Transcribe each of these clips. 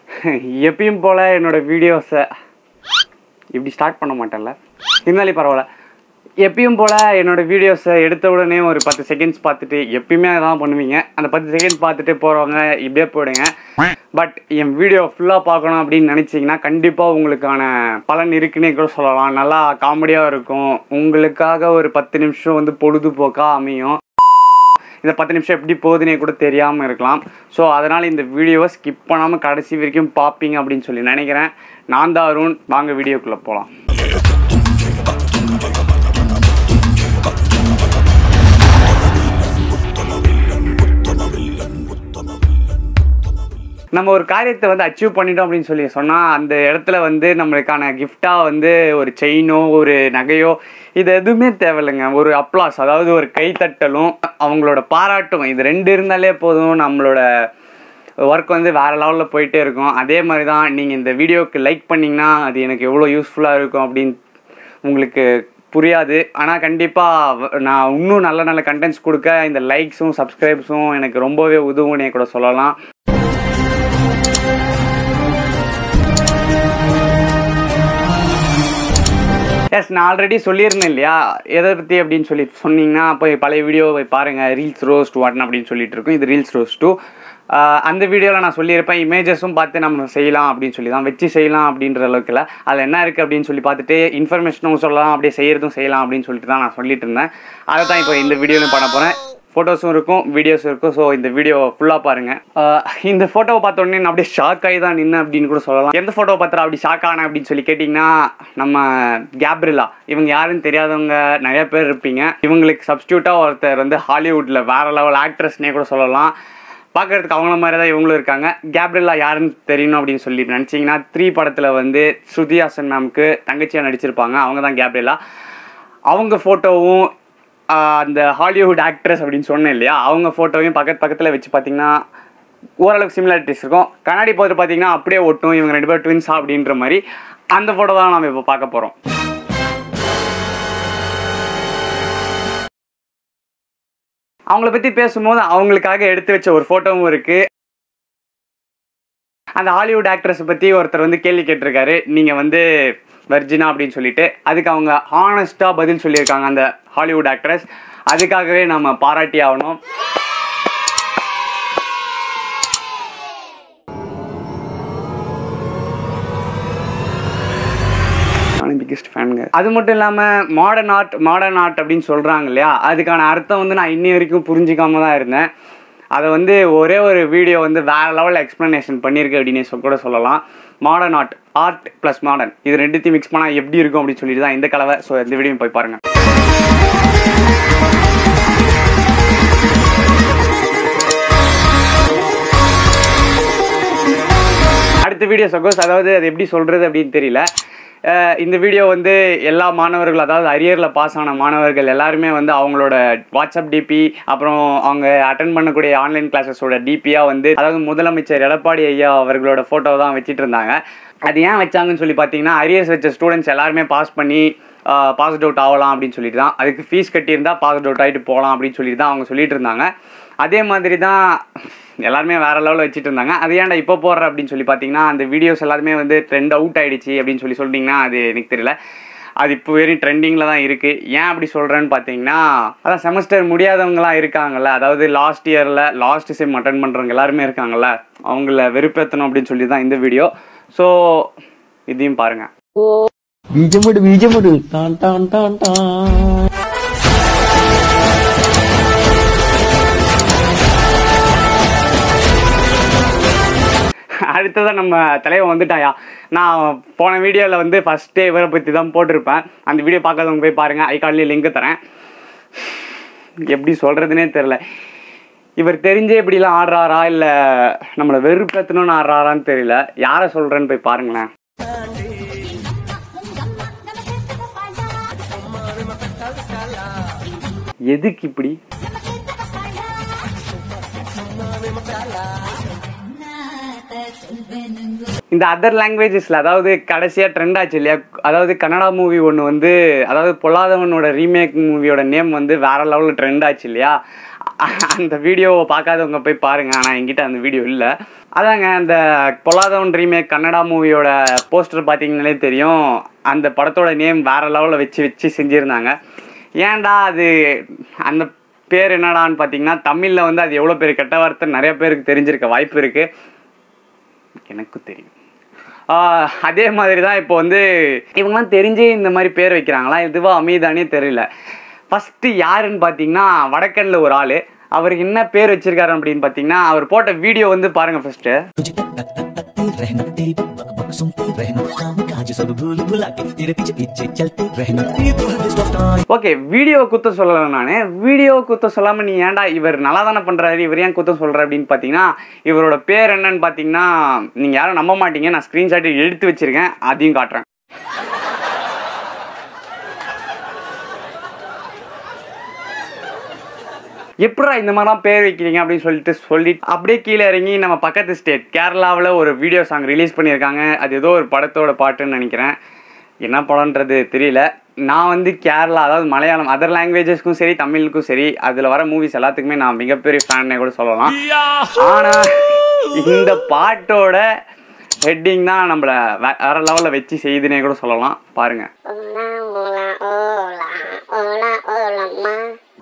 எப்பயும் போல் என்னோட வீடியோஸை இப்படி ஸ்டார்ட் பண்ண மாட்டேன்ல இருந்தாலும் பரவாயில்ல எப்பயும் போல் என்னோட வீடியோஸை எடுத்த உடனே ஒரு பத்து செகண்ட்ஸ் பார்த்துட்டு எப்பயுமே அதான் பண்ணுவீங்க அந்த பத்து செகண்ட்ஸ் பார்த்துட்டு போகிறவங்க இப்படியே போயிடுங்க பட் என் வீடியோ ஃபுல்லாக பார்க்கணும் அப்படின்னு நினச்சிங்கன்னா கண்டிப்பாக உங்களுக்கான பலன் இருக்குன்னே கூட சொல்லலாம் நல்லா காமெடியாக இருக்கும் உங்களுக்காக ஒரு பத்து நிமிஷம் வந்து பொழுதுபோக்காக அமையும் இந்த பத்து நிமிஷம் எப்படி போகுதுன்னே கூட தெரியாமல் இருக்கலாம் ஸோ அதனால் இந்த வீடியோவை ஸ்கிப் பண்ணாமல் கடைசி வரைக்கும் பார்ப்பீங்க அப்படின்னு சொல்லி நினைக்கிறேன் நான் தான் அருண் வாங்க வீடியோக்குள்ளே போகலாம் நம்ம ஒரு காரியத்தை வந்து அச்சீவ் பண்ணிட்டோம் அப்படின்னு சொல்லி சொன்னால் அந்த இடத்துல வந்து நம்மளுக்கான கிஃப்டாக வந்து ஒரு செயினோ ஒரு நகையோ இது எதுவுமே தேவையில்லைங்க ஒரு அப்ளாஸ் அதாவது ஒரு கைத்தட்டலும் அவங்களோட பாராட்டும் இது ரெண்டு இருந்தாலே போதும் நம்மளோட ஒர்க் வந்து வேறு லெவலில் போயிட்டே இருக்கும் அதே மாதிரி தான் நீங்கள் இந்த வீடியோவுக்கு லைக் பண்ணிங்கன்னா அது எனக்கு எவ்வளோ யூஸ்ஃபுல்லாக இருக்கும் அப்படின்னு உங்களுக்கு புரியாது ஆனால் கண்டிப்பாக நான் இன்னும் நல்ல நல்ல கண்டென்ட்ஸ் கொடுக்க இந்த லைக்ஸும் சப்ஸ்கிரைப்ஸும் எனக்கு ரொம்பவே உதவுனே கூட சொல்லலாம் எஸ் நான் ஆல்ரெடி சொல்லியிருந்தேன் இல்லையா எதை பற்றி அப்படின்னு சொல்லி சொன்னீங்கன்னா அப்போ பழைய வீடியோவை பாருங்கள் ரீல்ஸ் ரோஸ்ட் ஒன் அப்படின்னு சொல்லிட்டு இருக்கும் இது ரீல்ஸ் ரோஸ்ட் டூ அந்த வீடியோவில் நான் சொல்லியிருப்பேன் இமேஜஸும் பார்த்து நம்ம செய்யலாம் அப்படின்னு சொல்லி தான் வச்சு செய்யலாம் அப்படின்ற அளவுக்குல அதில் என்ன இருக்குது அப்படின்னு சொல்லி பார்த்துட்டு இன்ஃபர்மேஷனும் சொல்லலாம் அப்படியே செய்கிறதும் செய்யலாம் அப்படின்னு சொல்லிட்டு தான் நான் சொல்லிட்டு இருந்தேன் அதை தான் இப்போ இந்த வீடியோலையும் பண்ண போகிறேன் ஃபோட்டோஸும் இருக்கும் வீடியோஸும் இருக்கும் ஸோ இந்த வீடியோ ஃபுல்லாக பாருங்கள் இந்த ஃபோட்டோவை பார்த்த உடனே நான் அப்படியே ஷாக் ஆகி தான் நின்று அப்படின்னு கூட சொல்லலாம் எந்த ஃபோட்டோவை பார்த்துட்டு அப்படி ஷாக் ஆனேன் அப்படின்னு சொல்லி கேட்டிங்கன்னா நம்ம கேப்ரிலா இவங்க யாருன்னு தெரியாதவங்க நிறைய பேர் இருப்பீங்க இவங்களுக்கு சப்ஸ்டியூட்டாக ஒருத்தர் வந்து ஹாலிவுட்டில் வேறு லெவல் ஆக்ட்ரஸ்னே கூட சொல்லலாம் பார்க்கறதுக்கு அவங்கள மாதிரி தான் இவங்களும் இருக்காங்க கேப்ரில்லா யாருன்னு தெரியணும் அப்படின்னு சொல்லி நினச்சிங்கன்னா த்ரீ படத்தில் வந்து ஸ்ருதி ஹாசன் மேம்க்கு தங்கச்சியாக நடிச்சிருப்பாங்க அவங்க தான் கேப்ரில்லா அவங்க ஃபோட்டோவும் அந்த ஹாலிவுட் ஆக்ட்ரஸ் அப்படின்னு சொன்னேன் இல்லையா அவங்க ஃபோட்டோவையும் பக்கத்து பக்கத்தில் வச்சு பார்த்தீங்கன்னா ஓரளவுக்கு சிமிலாரிட்டிஸ் இருக்கும் கண்ணாடி போட்டு பார்த்தீங்கன்னா அப்படியே ஒட்டும் இவங்க ரெண்டு பேரும் ட்வின்ஸா அப்படின்ற மாதிரி அந்த ஃபோட்டோ தான் நம்ம இப்போ பார்க்க போகிறோம் அவங்கள பற்றி பேசும்போது அவங்களுக்காக எடுத்து வச்ச ஒரு ஃபோட்டோவும் இருக்குது அந்த ஹாலிவுட் ஆக்ட்ரஸை பற்றி ஒருத்தர் வந்து கேள்வி கேட்டிருக்காரு நீங்கள் வந்து வர்ஜினா அப்படின்னு சொல்லிட்டு அதுக்கு அவங்க ஹானஸ்ட்டாக பதில் சொல்லியிருக்காங்க அந்த ஹாலிவுட் ஆக்ட்ரஸ் அதுக்காகவே நம்ம பாராட்டி ஆகணும் பிக்கஸ்ட் ஃபேனுங்க அது மட்டும் இல்லாமல் மாடர்ன் ஆர்ட் மாடர்ன் ஆர்ட் அப்படின்னு சொல்கிறாங்க இல்லையா அதுக்கான அர்த்தம் வந்து நான் இன்னி வரைக்கும் புரிஞ்சிக்காம தான் இருந்தேன் அதை வந்து ஒரே ஒரு வீடியோ வந்து வேற லெவலில் எக்ஸ்ப்ளனேஷன் பண்ணியிருக்கு அப்படின்னு சொ- கூட சொல்லலாம் modern art art plus modern இது ரெண்டுத்தையும் மிக்ஸ் பண்ணால் எப்படி இருக்கும் அப்படின்னு சொல்லிட்டு தான் இந்த கலவை ஸோ இந்த வீடியோ போய் பாருங்கள் அடுத்த வீடியோ சப்போஸ் அதாவது அது எப்படி சொல்கிறது அப்படின்னு தெரியல அஹ் இந்த வீடியோ வந்து எல்லா மாணவர்கள் அதாவது அரியரில் பாஸ் ஆன மாணவர்கள் எல்லாருமே வந்து அவங்களோட வாட்ஸ்அப் டிபி அப்புறம் அவங்க அட்டன் பண்ணக்கூடிய ஆன்லைன் கிளாஸஸோட டிபியாக வந்து அதாவது முதலமைச்சர் எடப்பாடி ஐயா அவர்களோட ஃபோட்டோ தான் வச்சிட்டு இருந்தாங்க அது ஏன் வச்சாங்கன்னு சொல்லி பார்த்தீங்கன்னா அரியர்ஸ் வச்ச ஸ்டூடெண்ட்ஸ் எல்லாருமே பாஸ் பண்ணி பாஸ் அவுட் ஆகலாம் அப்படின்னு சொல்லிட்டு தான் அதுக்கு ஃபீஸ் கட்டியிருந்தா பாஸ் அவுட் ஆகிட்டு போகலாம் அப்படின்னு சொல்லிட்டு தான் அவங்க சொல்லிட்டு இருந்தாங்க அதே மாதிரி தான் எல்லாருமே வேற லெவலில் வச்சுட்டு இருந்தாங்க அது ஏன்டா இப்போ போடுற அப்படின்னு சொல்லி பார்த்தீங்கன்னா அந்த வீடியோஸ் எல்லாருமே வந்து ட்ரெண்ட் அவுட் ஆயிடுச்சு அப்படின்னு சொல்லி சொல்லிட்டீங்கன்னா அது எனக்கு தெரியல அது இப்போ வெறும் ட்ரெண்டிங்கில் தான் இருக்குது ஏன் அப்படி சொல்கிறேன்னு பார்த்தீங்கன்னா அதான் செமஸ்டர் முடியாதவங்களாம் இருக்காங்கல்ல அதாவது லாஸ்ட் இயரில் லாஸ்ட் செம் அட்டன் பண்ணுறவங்க எல்லாருமே இருக்காங்கல்ல அவங்கள வெறுப்பேற்றணும் அப்படின்னு சொல்லி தான் இந்த வீடியோ ஸோ இதையும் பாருங்கள் ബീജമിട് ബീജമിട് ടാൻ ടാൻ ടാൻ ടാൻ அடுத்ததான் நம்ம தலைவன் வந்துட்டாயா நான் போன வீடியோவில் வந்து ஃபஸ்ட்டே இவரை பற்றி தான் போட்டிருப்பேன் அந்த வீடியோ பார்க்காதவங்க போய் பாருங்கள் ஐகார்ட்லேயே லிங்க் தரேன் எப்படி சொல்கிறதுனே தெரில இவர் தெரிஞ்சே இப்படிலாம் ஆடுறாரா இல்லை நம்மளை வெறுப்பேற்றணும்னு ஆடுறாரான்னு தெரியல யாரை சொல்கிறேன்னு போய் பாருங்களேன் எதுக்கு இப்படி இந்த அதர் லாங்குவேஜஸ்ல அதாவது கடைசியா ட்ரெண்ட் ஆச்சு இல்லையா அதாவது கன்னடா மூவி ஒன்று வந்து அதாவது பொல்லாதவனோட ரீமேக் மூவியோட நேம் வந்து வேற லெவலில் ட்ரெண்ட் ஆச்சு இல்லையா அந்த வீடியோவை பார்க்காதவங்க போய் பாருங்க ஆனால் என்கிட்ட அந்த வீடியோ இல்லை அதாங்க அந்த பொல்லாதவன் ரீமேக் கன்னடா மூவியோட போஸ்டர் பார்த்தீங்கனாலே தெரியும் அந்த படத்தோட நேம் வேற லெவலில் வச்சு வச்சு செஞ்சுருந்தாங்க ஏன்டா அது அந்த பேர் என்னடான்னு பார்த்தீங்கன்னா தமிழில் வந்து அது எவ்வளோ பேர் கெட்ட வார்த்தை நிறைய பேருக்கு தெரிஞ்சிருக்க வாய்ப்பு இருக்குது எனக்கும் தெரியும் ஆஹ் அதே மாதிரி தான் இப்போ வந்து இவங்கெல்லாம் தெரிஞ்சே இந்த மாதிரி பேர் வைக்கிறாங்களா இதுவா அமைதானே தெரியல ஃபஸ்ட்டு யாருன்னு பார்த்தீங்கன்னா வடக்கன்ல ஒரு ஆள் அவருக்கு என்ன பேர் வச்சிருக்காரு அப்படின்னு பார்த்தீங்கன்னா அவர் போட்ட வீடியோ வந்து பாருங்க ஃபர்ஸ்ட்டு तुझे तक तक तक तकती रहना तेरी बक बक बक सुनते रहना काम काज सब भूल भुला के तेरे पीछे पीछे चलते रहना ये तो है best of time okay video குத்த சொல்லலை நான் வீடியோ குத்த சொல்லாமல் நீ ஏன்டா இவர் நல்லா தானே பண்ணுறாரு இவர் ஏன் குத்த சொல்கிற அப்படின்னு பார்த்தீங்கன்னா இவரோட பேர் என்னன்னு பார்த்தீங்கன்னா நீங்கள் யாரும் நம்ப மாட்டீங்க நான் ஸ்க்ரீன்ஷாட் எடுத்து வச்சிருக்கேன் அதையும் காட்டுறேன் எப்படா இந்த மாதிரிலாம் பேர் வைக்கிறீங்க அப்படின்னு சொல்லிட்டு சொல்லி அப்படியே கீழே இறங்கி நம்ம பக்கத்து ஸ்டேட் கேரளாவில் ஒரு வீடியோ சாங் ரிலீஸ் பண்ணியிருக்காங்க அது ஏதோ ஒரு படத்தோட பாட்டுன்னு நினைக்கிறேன் என்ன படம்ன்றது தெரியல நான் வந்து கேரளா அதாவது மலையாளம் அதர் லாங்குவேஜஸ்க்கும் சரி தமிழுக்கும் சரி அதில் வர மூவிஸ் எல்லாத்துக்குமே நான் மிகப்பெரிய ஃபேன்னே கூட சொல்லலாம் ஆனால் இந்த பாட்டோட ஹெட்டிங் தான் நம்மளை வே- வேற லெவலில் வச்சு செய்துனே கூட சொல்லலாம் பாருங்கள் Hola, hola, hola, hola, hola, ma.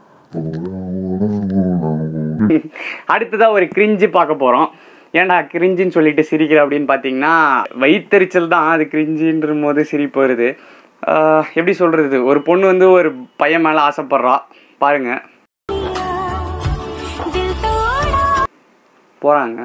அடுத்ததா ஒரு கிரிஞ்சு பார்க்க போறோம் ஏன்டா கிரிஞ்சுன்னு சொல்லிட்டு சிரிக்கிற அப்படின்னு பார்த்தீங்கன்னா வயித்தெரிச்சல் தான் அது கிரிஞ்சுன்ற போது சிரிப்பு வருது ஆஹ் எப்படி சொல்றது ஒரு பொண்ணு வந்து ஒரு பையன் மேல ஆசைப்படுறா பாருங்க दिल तोड़ा போறாங்க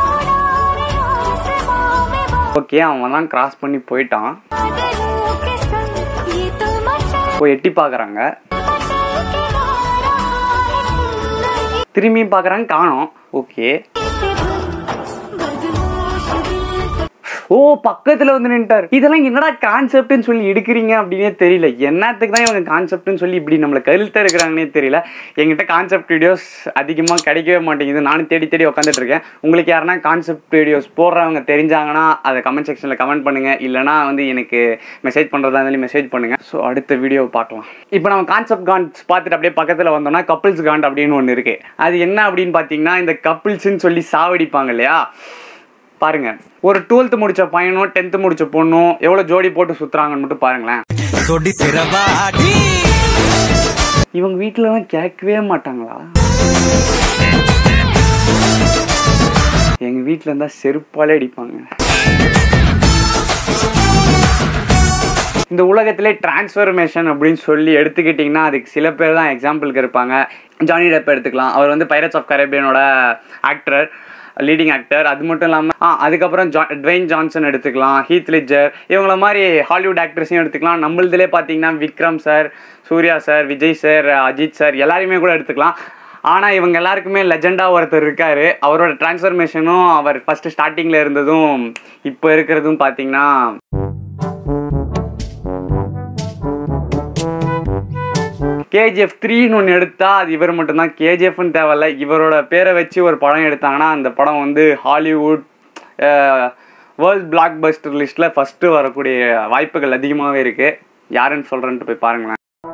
आसमां में ஓகே அவன் தான் கிராஸ் பண்ணி போயிட்டான் बादलों के संग ये तो मचल போய் எட்டி பார்க்கறாங்க मचल के गा रहा है सुंदर திரும்பியும் பார்க்கறாங்க காணோம் ஓகே से बदमाश दिल का ஓ பக்கத்துல வந்து நின்ட்டார் இதெல்லாம் என்னடா கான்செப்ட்னு சொல்லி எடுக்கிறீங்க அப்படின்னே தெரியல என்னத்துக்கு தான் இவங்க கான்செப்ட்னு சொல்லி இப்படி நம்மளை கழுத்த இருக்கிறாங்கன்னே தெரியல என்கிட்ட கான்செப்ட் வீடியோஸ் அதிகமாக கிடைக்கவே மாட்டேங்குது நானும் தேடி தேடி உட்காந்துட்டு இருக்கேன் உங்களுக்கு யாருன்னா கான்செப்ட் வீடியோஸ் போடுறவங்க தெரிஞ்சாங்கன்னா அதை கமெண்ட் செக்ஷனில் கமெண்ட் பண்ணுங்க இல்லைனா வந்து எனக்கு மெசேஜ் பண்ணுறதா இருந்தாலும் மெசேஜ் பண்ணுங்க ஸோ அடுத்த வீடியோ பார்க்கலாம் இப்போ நம்ம கான்செப்ட் கான்ஸ் பார்த்துட்டு அப்படியே பக்கத்தில் வந்தோம்னா கப்பிள்ஸ் காண்ட் அப்படின்னு ஒன்று இருக்கு அது என்ன அப்படின்னு பார்த்தீங்கன்னா இந்த கப்பிள்ஸ்ன்னு சொல்லி சாவடிப்பாங்க இல்லையா பாருங்க ஒரு டுவெல்த் முடிச்ச பையனும் டென்த் முடிச்ச பொண்ணும் எவ்வளவு ஜோடி போட்டு சுத்துறாங்கன்னு மட்டும் பாருங்களேன் सोडी सिरवाडी இவங்க வீட்டுலலாம் கேட்கவே மாட்டாங்களா எங்க வீட்டுல இருந்தா செருப்பாலே அடிப்பாங்க இந்த உலகத்திலே டிரான்ஸ்ஃபர்மேஷன் அப்படின்னு சொல்லி எடுத்துக்கிட்டிங்கன்னா அதுக்கு சில பேர் தான் எக்ஸாம்பிளுக்கு இருப்பாங்க ஜானி டெப் எடுத்துக்கலாம் அவர் வந்து பைரட்ஸ் ஆஃப் கரேபியனோட ஆக்டர் லீடிங் ஆக்டர் அது மட்டும் இல்லாமல் ஆ அதுக்கப்புறம் ஜா ட்வைன் ஜான்சன் எடுத்துக்கலாம் ஹீத் லிஜர் இவங்கள மாதிரி ஹாலிவுட் ஆக்டர்ஸையும் எடுத்துக்கலாம் நம்மளதுலே பார்த்தீங்கன்னா Vikram sir Suriya sir Vijay sir Ajith sir எல்லாரையுமே கூட எடுத்துக்கலாம் ஆனால் இவங்க எல்லாருக்குமே லெஜெண்டாக ஒருத்தர் இருக்காரு அவரோட டிரான்ஸ்ஃபர்மேஷனும் அவர் ஃபர்ஸ்ட் ஸ்டார்டிங்கில் இருந்ததும் இப்போ இருக்கிறதும் பார்த்தீங்கன்னா கேஜிஎஃப் த்ரீன்னு ஒன்று எடுத்தா அது இவர் மட்டும்தான் கேஜிஎஃப்னு தேவையில்ல இவரோட பேரை வச்சு ஒரு படம் எடுத்தாங்கன்னா அந்த படம் வந்து ஹாலிவுட் வேர்ல்ட் பிளாக் பஸ்டர் லிஸ்ட்டில் ஃபஸ்ட்டு வரக்கூடிய வாய்ப்புகள் அதிகமாகவே இருக்குது யாருன்னு சொல்கிறேன்ட்டு போய் பாருங்களேன்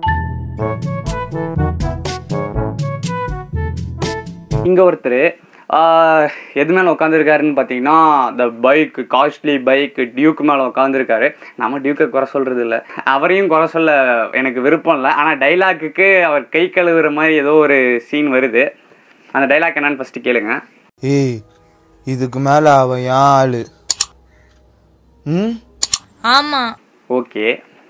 இங்கே ஒருத்தர் எது மேலே உட்காந்துருக்காருன்னு பார்த்தீங்கன்னா இந்த பைக் காஸ்ட்லி பைக் டியூக் மேலே உட்காந்துருக்காரு நம்ம டியூக்கை குறை சொல்கிறது இல்லை அவரையும் குறை சொல்ல எனக்கு விருப்பம் இல்லை ஆனால் டைலாக்குக்கு அவர் கை கழுவுற மாதிரி ஏதோ ஒரு சீன் வருது அந்த டைலாக் என்னன்னு ஃபஸ்ட்டு கேளுங்க ஏய் இதுக்கு மேல அவன் என் ஆளு ம் ஆமா ஓகே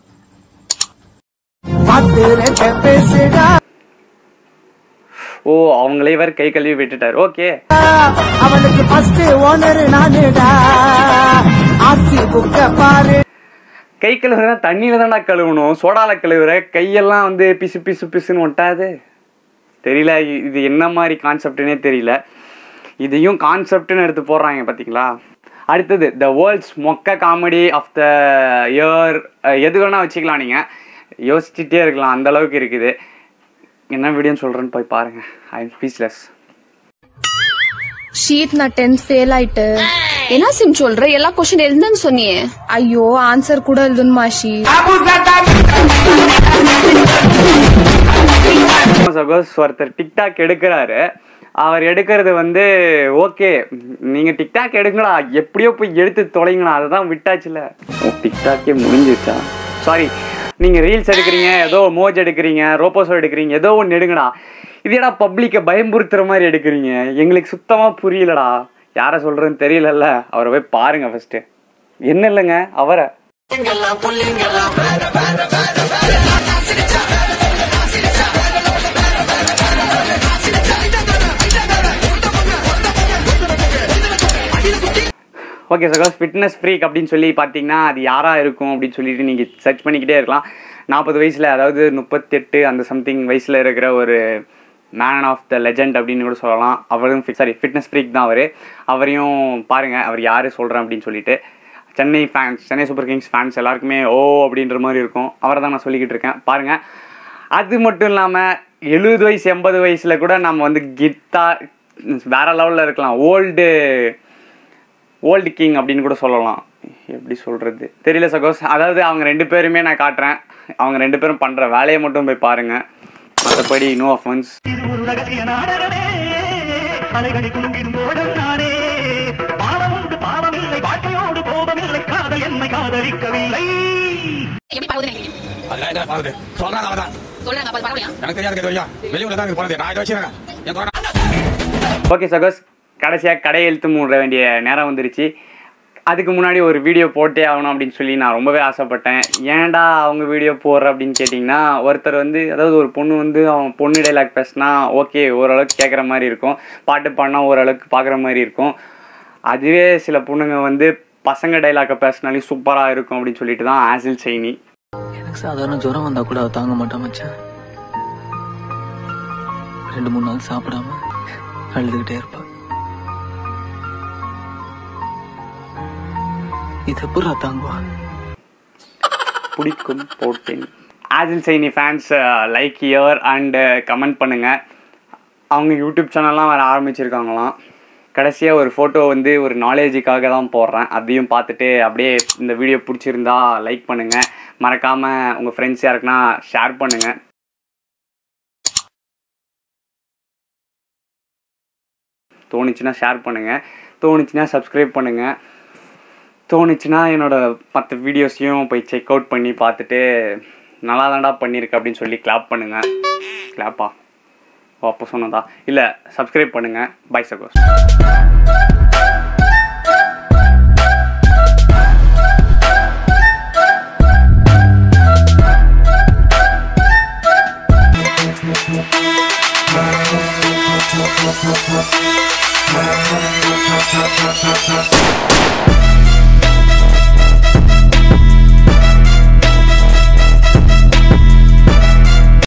ஓ அவங்களே இவர் கை கழுவி விட்டுட்டார் ஓகே அவனுக்கு ஃபர்ஸ்ட் ஓனர் நானுடா ஆர்சி புக்க பாரு கை கழுவுற தண்ணியில தான்டா கழுவணும் சோடால கழுவுற கையெல்லாம் வந்து பிசு பிசு பிசுன்னு ஒட்டாது தெரியல இ- இது என்ன மாதிரி கான்செப்ட்னே தெரியல இதையும் கான்செப்ட்னு எடுத்து போடுறாங்க பார்த்தீங்களா அடுத்தது த வேர்ல்ட்ஸ் மொக்க காமெடி ஆஃப் த இயர் எது வேணால் வச்சுக்கலாம் நீங்கள் யோசிச்சுட்டே இருக்கலாம் அந்த அளவுக்கு இருக்குது என்ன வீடியோன்னு சொல்கிறேன்னு போய் பாருங்கள் ஐ எம் ஸ்பீச்லெஸ் ஷீட் நான் டென்த் ஃபெயில் ஆயிட்டு என்ன சிம் சொல்ற எல்லா கொஸ்டின் எழுதுன்னு சொன்னியே ஐயோ ஆன்சர் கூட எழுதணுமா ஷீட் சகோஸ் ஒருத்தர் டிக்டாக் எடுக்கிறாரு அவர் எடுக்கிறது வந்து ஓகே நீங்க டிக்டாக் எடுங்கடா எப்படியோ போய் எடுத்து தொலைங்கடா அதுதான் விட்டாச்சுல ஓ டிக்டாக்கே முடிஞ்சிருச்சா சாரி நீங்க ரீல்ஸ் எடுக்கிறீங்க ஏதோ மோஜ் எடுக்கிறீங்க ரோபோசோ எடுக்கிறீங்க ஏதோ ஒன்று எடுங்கடா இது ஏடா பப்ளிக்கை பயம்புறுத்துற மாதிரி எடுக்கிறீங்க எங்களுக்கு சுத்தமா புரியலடா யாரை சொல்றேன்னு தெரியலல்ல அவரை போய் பாருங்க ஃபர்ஸ்ட் என்ன இல்லைங்க அவரை ஓகே சகோஸ் ஃபிட்னஸ் ஃப்ரீக் அப்படின்னு சொல்லி பார்த்தீங்கன்னா அது யாராக இருக்கும் அப்படின்னு சொல்லிட்டு நீங்கள் சர்ச் பண்ணிக்கிட்டே இருக்கலாம் நாற்பது வயசில் அதாவது முப்பத்தெட்டு அந்த சம்திங் வயசில் இருக்கிற ஒரு மேன் ஆஃப் த லெஜண்ட் அப்படின்னு கூட சொல்லலாம் அவரும் சாரி ஃபிட்னஸ் ஃப்ரீக் தான் அவர் அவரையும் பாருங்கள் அவர் யார் சொல்கிறேன் அப்படின்னு சொல்லிட்டு Chennai fans Chennai super kings fans எல்லாருக்குமே ஓ அப்படின்ற மாதிரி இருக்கும் அவரை தான் நான் சொல்லிக்கிட்டு இருக்கேன் பாருங்கள் அது மட்டும் இல்லாமல் எழுபது வயசு எண்பது வயசில் கூட நம்ம வந்து கித்தா வேற லெவலில் இருக்கலாம் ஓல்டு ஓல்டு கிங் அப்படின்னு கூட சொல்லலாம் எப்படி சொல்கிறது தெரியல சகோஸ் அதாவது அவங்க ரெண்டு பேருமே நான் காட்டுறேன் அவங்க ரெண்டு பேரும் பண்ணுற வேலையை மட்டும் போய் பாருங்கள் மற்றபடி நோ அஃபன்ஸ் எப்படி பரவுது நினைக்கிறீங்க அதெல்லாம் என்ன பாருது சொல்றாங்க அவதான் சொல்றாங்க அப்ப பரவலையா எனக்கு தெரியாது தெரியும் வெளியூர்ல தான் இது போனது நான் இதை வச்சிருக்கேன் என் தோழன் ஓகே சகோஸ் கடைசியாக கடை எழுத்து மூட வேண்டிய நேரம் வந்துருச்சு அதுக்கு முன்னாடி ஒரு வீடியோ போட்டே ஆகணும் அப்படின்னு சொல்லி நான் ரொம்பவே ஆசைப்பட்டேன் ஏன்டா அவங்க வீடியோ போடுற அப்படின்னு கேட்டிங்கன்னா ஒருத்தர் வந்து அதாவது ஒரு பொண்ணு வந்து அவன் பொண்ணு டைலாக் பேசினா ஓகே ஓரளவுக்கு கேட்குற மாதிரி இருக்கும் பாட்டு பாடினா ஓரளவுக்கு பார்க்குற மாதிரி இருக்கும் அதுவே சில பொண்ணுங்க வந்து பசங்க டைலாக்கை பேசினாலே சூப்பராக இருக்கும் அப்படின்னு சொல்லிட்டு தான் ஆசில் சைனி எனக்கு சாதாரண ஜுரம் வந்தா கூட அவ தாங்க மாட்டான் மச்சான் ரெண்டு மூணு நாள் சாப்பிடாம அழுதுகிட்டே இருப்பா இது எப்படா தாங்குவா பிடிக்கும் போட்டேன் ஆசில் சைனி ஃபேன்ஸ் லைக் இயர் அண்டு கமெண்ட் பண்ணுங்கள் அவங்க யூடியூப் சேனல்லாம் வேறு ஆரம்பிச்சிருக்காங்களாம் கடைசியாக ஒரு ஃபோட்டோ வந்து ஒரு நாலேஜுக்காக தான் போடுறேன் அதையும் பார்த்துட்டு அப்படியே இந்த வீடியோ பிடிச்சிருந்தா லைக் பண்ணுங்கள் மறக்காமல் உங்கள் ஃப்ரெண்ட்ஸ் யாருக்குன்னா ஷேர் பண்ணுங்கள் தோணுச்சுன்னா ஷேர் பண்ணுங்கள் தோணுச்சுன்னா சப்ஸ்கிரைப் பண்ணுங்கள் தோணுச்சுன்னா என்னோட மற்ற வீடியோஸையும் போய் செக் அவுட் பண்ணி பார்த்துட்டு நல்லா தான்டா பண்ணியிருக்க அப்படின்னு சொல்லி கிளாப் பண்ணுங்கள் கிளாப்பா ஓ அப்போ சொன்னதா இல்லை சப்ஸ்கிரைப் பண்ணுங்கள் பை சகோஸ் Thank you.